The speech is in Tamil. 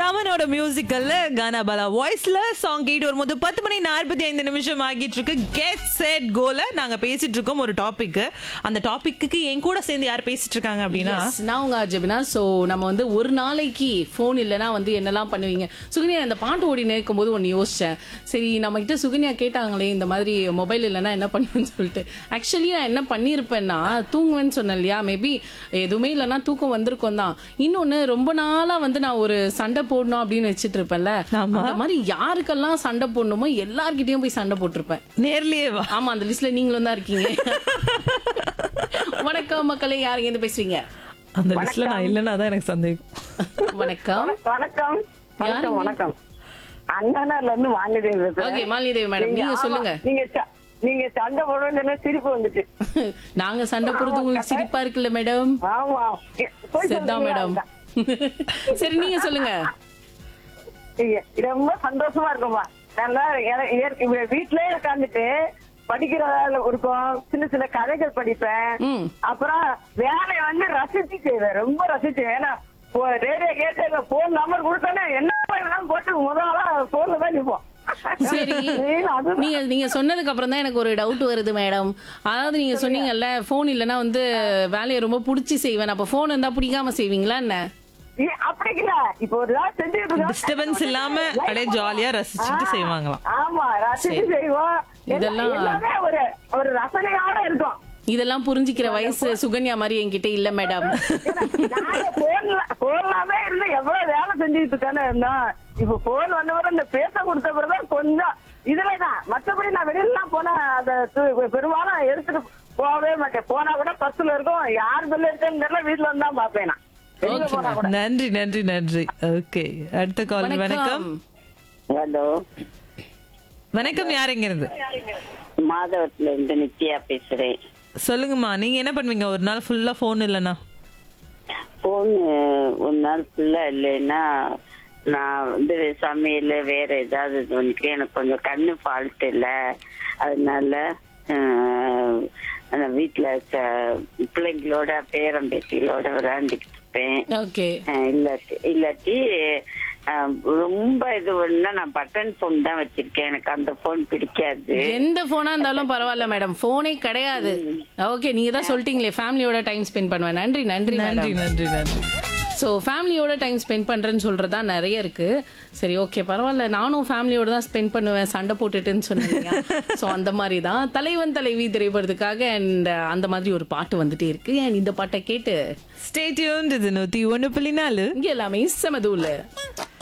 தமனோட மியூசிக்கல்ல கானாபாலா வாய்ஸ்ல சாங் கேட்டு வரும்போது பத்து மணி நாற்பத்தி ஐந்து நிமிஷம் ஆகிட்டு இருக்கு கெட் செட் கோல நாங்க பேசிட்டு இருக்கோம் ஒரு டாபிக் அந்த டாபிக்கு என் கூட சேர்ந்து யார் பேசிட்டு இருக்காங்க அப்படின்னா Yes, நான் உங்க அஜபினா சோ நம்ம வந்து ஒரு நாளைக்கு ஃபோன் இல்லைன்னா வந்து என்னெல்லாம் பண்ணுவீங்க சுகன்யா இந்த பாட்டு ஓடி நேர்க்கும் போது ஒன்று யோசிச்சேன் சரி நம்ம கிட்ட சுகன்யா கேட்டாங்களே இந்த மாதிரி மொபைல் இல்லைன்னா என்ன பண்ணுவேன்னு சொல்லிட்டு ஆக்சுவலி நான் என்ன பண்ணியிருப்பேன்னா தூங்குவேன்னு சொன்னேன் இல்லையா மேபி எதுவுமே இல்லைன்னா தூக்கம் வந்திருக்கும் தான் இன்னொன்னு ரொம்ப நாளா வந்து நான் ஒரு சண்டை போடணும் அப்படின்னு வச்சிட்டு இருப்பேன்ல ஆமா. அந்த மாதிரி யாருக்கெல்லாம் சண்டை போடணுமோ எல்லார்கிட்டயும் போய் சண்டை போட்டிருப்பேன் நேர்லயே வா ஆமா அந்த லிஸ்ட்ல நீங்களும் தான் இருக்கீங்க வணக்கம் மக்களே யாருங்க இருந்து பேசுறீங்க அந்த லிஸ்ட்ல நான் இல்லைன்னா தான் எனக்கு சந்தேகம் வணக்கம் வணக்கம் யாருங்க? வணக்கம் வணக்கம் அண்ணனார்ல இருந்து வாங்கிட்டே ஓகே மாலிதேவி மேடம் நீங்க சொல்லுங்க நீங்க ச- நீங்க சண்டை போடுறது சிரிப்பு வந்துட்டு நாங்க சண்டை போடுறது உங்களுக்கு சிரிப்பா இருக்குல்ல மேடம் ஆமா போய் சரிதான் சொல்லுங்க. மேடம் சரி நீங்க சொல்லுங்க நீங்க ரொம்ப சந்தோஷமா இருக்கும்பா நல்லா என- இயற்கை வீ- வீட்லயே உட்காந்துட்டு படிக்கிற வேலை இருக்கும் சின்ன சின்ன கதைகள் படிப்பேன் ம் அப்புறம் வேலையை வந்து ரசிச்சு செய்வேன் ரொம்ப ரசிச்சு ஏன்னா ரேடியோ கேட்டு போன் நம்பர் கொடுத்தோன்னே என்ன பண்ணலாம் போட்டு முதல்ல போன்ல தான் நிப்போம் சரி அது நீங்க நீங்க சொன்னதுக்கு அப்புறம் தான் எனக்கு ஒரு டவுட் வருது மேடம் அதாவது நீங்க சொன்னீங்கல்ல போன் இல்லைன்னா வந்து வேலையை ரொம்ப புடிச்சு செய்வேன் அப்ப போன் இருந்தா பிடிக்காம செய்வீங்களா என்ன ஏ, அப்படி இல்ல இப்ப ஒரு நாள் செஞ்சுட்டு இருக்கோம். டிஸ்டர்பன்ஸ் இல்லாம அப்படியே ஜாலியா ரசிச்சுட்டு செய்வாங்களலாம் ஆமா ரசிச்சு செய்வோம் இதெல்லாம் எல்லாம் எல்லாமே ஒரு ஒரு ரசனையோட இருக்கும் இதெல்லாம் புரிஞ்சுக்கிற வயசு சுகன்யா மாதிரி என்கிட்ட இல்ல மேடம் நாங்க போன்ல போன்லாமே இருந்து எவ்வளவு வேலை செஞ்சுட்டு தானே இருந்தோம் இப்ப போன் வந்த பிறகு இந்த பேச கொடுத்த பிறகுதான் கொஞ்சம் இதுலதான் மத்தபடி நான் வெளியிலாம் போனா அந்த து- பெரும்பாலும் எடுத்துட்டு போகவே மாட்டேன் போனா கூட பஸ்ல இருக்கும் யார் பில்லு இருக்குன்னு தெரியல வீட்டுல வந்து தான் பாப்பேன் நான் வெளியில போனா கூட நன்றி நன்றி நன்றி ஓகே அடுத்த கால் வணக்கம் ஹலோ வணக்கம் யார் எங்க இருந்து மாதவத்துல இருந்து நித்யா பேசுறேன் சொல்லுங்கம்மா நீங்க என்ன பண்ணுவீங்க ஒரு நாள் ஃபுல்லா போன் இல்லைன்னா போன் ஒரு நாள் ஃபுல்லா இல்லைன்னா நான் வந்து சமையல் வேற ஏதாவது இது பண்ணிட்டு எனக்கு கொஞ்சம் கண்ணு ஃபால்ட் இல்ல அதனால ஆஹ், நான் வீட்டுல ச- பிள்ளைங்களோட பேரன் பேத்திகளோட விளையாண்டுக்கிட்டு இருப்பேன் ஓகே ஆஹ், இல்லாட்டி இல்லாட்டி ஆஹ், ரொம்ப இது பண்ணா நான் பட்டன் போன் தான் வச்சிருக்கேன் எனக்கு அந்த போன் பிடிக்காது எந்த போனா இருந்தாலும் பரவாயில்ல மேடம் போனே கிடையாது ஓகே நீங்க தான் சொல்லிட்டீங்களே ஃபேமிலியோட டைம் ஸ்பெண்ட் பண்ணுவேன் நன்றி நன்றி நன்றி மேடம் நன்றி நன்றி ஸோ ஃபேமிலியோட டைம் ஸ்பெண்ட் பண்றேன்னு சொல்றதா நிறைய இருக்கு சரி ஓகே பரவாயில்ல நானும் ஃபேமிலியோட தான் ஸ்பெண்ட் பண்ணுவேன் சண்டை போட்டுட்டுன்னு சொன்னீங்க ஸோ அந்த மாதிரி தான் தலைவன் தலைவி திரைப்படத்துக்காக அண்ட் அந்த மாதிரி ஒரு பாட்டு வந்துட்டே இருக்கு அண்ட் இந்த பாட்டை கேட்டு ஸ்டே டியூன்ட் இது நூத்தி ஒண்ணு புள்ளி நாலு இங்க எல்லாமே செமதூல